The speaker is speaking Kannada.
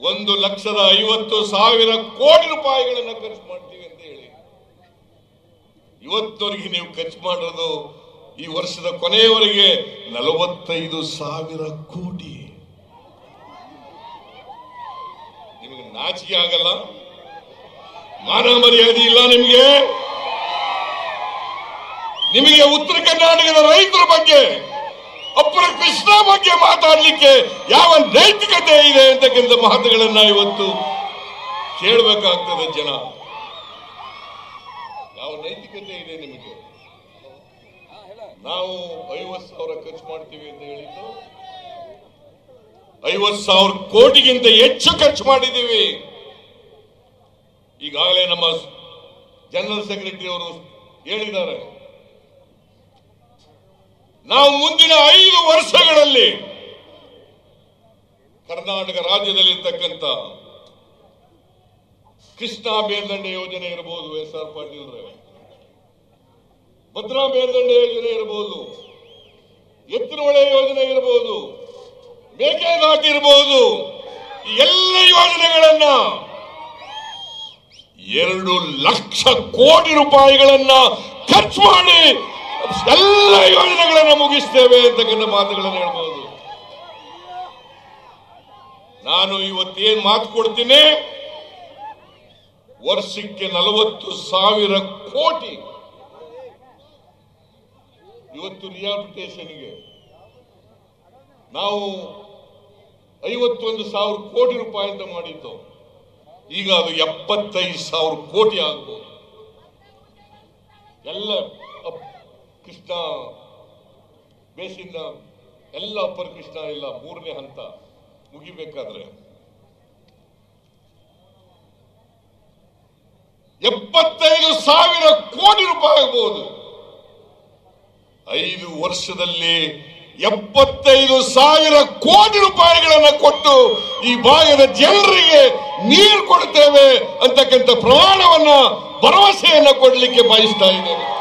ಒಂದು ಲಕ್ಷದ ಐವತ್ತು ಸಾವಿರ ಕೋಟಿ ರೂಪಾಯಿಗಳನ್ನು ಖರ್ಚು ಮಾಡ್ತೀವಿ ಅಂತ ಹೇಳಿ ಇವತ್ತವರೆಗೆ ನೀವು ಖರ್ಚು ಮಾಡೋದು ಈ ವರ್ಷದ ಕೊನೆಯವರೆಗೆ ನಲವತ್ತೈದು ಸಾವಿರ ಕೋಟಿ ನಿಮಗೆ ನಾಚಿಕೆ ಆಗಲ್ಲ ಮಾನ ಮರ್ಯಾದೆ ಇಲ್ಲ ನಿಮಗೆ ನಿಮಗೆ ಉತ್ತರ ಕರ್ನಾಟಕದ ರೈತರ ಬಗ್ಗೆ ಅಪ್ಪರ ಕೃಷ್ಣ ಬಗ್ಗೆ ಮಾತಾಡಲಿಕ್ಕೆ ಯಾವ ನೈತಿಕತೆ ಇದೆ ಅಂತಕ್ಕಂಥ ಮಾತುಗಳನ್ನ ಇವತ್ತು ಕೇಳಬೇಕಾಗ್ತದೆ ಜನ ಯಾವ ನೈತಿಕತೆ ಇದೆ ನಿಮಗೆ ನಾವು ಐವತ್ತು ಸಾವಿರ ಖರ್ಚು ಮಾಡ್ತೀವಿ ಅಂತ ಹೇಳಿದ್ದು ಐವತ್ತು ಸಾವಿರ ಕೋಟಿಗಿಂತ ಹೆಚ್ಚು ಖರ್ಚು ಮಾಡಿದ್ದೀವಿ ಈಗಾಗಲೇ ನಮ್ಮ ಜನರಲ್ ಸೆಕ್ರೆಟರಿ ಅವರು ಹೇಳಿದ್ದಾರೆ ನಾವು ಮುಂದಿನ ಐದು ವರ್ಷಗಳಲ್ಲಿ ಕರ್ನಾಟಕ ರಾಜ್ಯದಲ್ಲಿರ್ತಕ್ಕಂಥ ಕೃಷ್ಣಾ ಮೇಲ್ದಂಡೆ ಯೋಜನೆ ಇರಬಹುದು ಎಸ್ ಆರ್ ಪಾಟೀಲ್ ಭದ್ರಾ ಮೇಲ್ದಂಡೆ ಯೋಜನೆ ಇರಬಹುದು ಎತ್ತಿನಹೊಳೆ ಯೋಜನೆ ಇರಬಹುದು ಮೇಕೆದಾಟು ಇರಬಹುದು ಈ ಎಲ್ಲ ಯೋಜನೆಗಳನ್ನ ಎರಡು ಲಕ್ಷ ಕೋಟಿ ರೂಪಾಯಿಗಳನ್ನ ಖರ್ಚು ಮಾಡಿ ಎಲ್ಲ ಯೋಜನೆಗಳನ್ನ ಮುಗಿಸ್ತೇವೆ ಅಂತಕ್ಕಂಥ ಮಾತುಗಳನ್ನು ಹೇಳ್ಬೋದು ನಾನು ಇವತ್ತೇನ್ ಮಾತು ಕೊಡ್ತೀನಿ ವರ್ಷಕ್ಕೆ ನಲವತ್ತು ಸಾವಿರ ಕೋಟಿ ಇವತ್ತು ರಿಹಾಬಿಲಿಟೇಷನ್ಗೆ ನಾವು ಐವತ್ತೊಂದು ಸಾವಿರ ಕೋಟಿ ರೂಪಾಯಿ ಅಂತ ಮಾಡಿದ್ದು ಈಗ ಅದು ಎಪ್ಪತ್ತೈದು ಸಾವಿರ ಕೋಟಿ ಆಗ್ಬೋದು ಎಲ್ಲ ಅಪ್- ಕೃಷ್ಣ ಬೇಸಿನ ಎಲ್ಲ ಅಪ್ಪರ್ ಕೃಷ್ಣ ಇಲ್ಲ ಮೂರನೇ ಹಂತ ಮುಗಿಬೇಕಾದ್ರೆ ಎಪ್ಪತ್ತೈದು ಸಾವಿರ ಕೋಟಿ ರೂಪಾಯಿ ಆಗ್ಬೋದು ಐದು ವರ್ಷದಲ್ಲಿ ಎಪ್ಪತ್ತೈದು ಸಾವಿರ ಕೋಟಿ ರೂಪಾಯಿಗಳನ್ನು ಕೊಟ್ಟು ಈ ಭಾಗದ ಜನರಿಗೆ ನೀರು ಕೊಡ್ತೇವೆ ಅಂತಕ್ಕಂಥ ಪ್ರಮಾಣವನ್ನ ಭರವಸೆಯನ್ನ ಕೊಡಲಿಕ್ಕೆ ಬಯಸ್ತಾ ಇದ್ದೇನೆ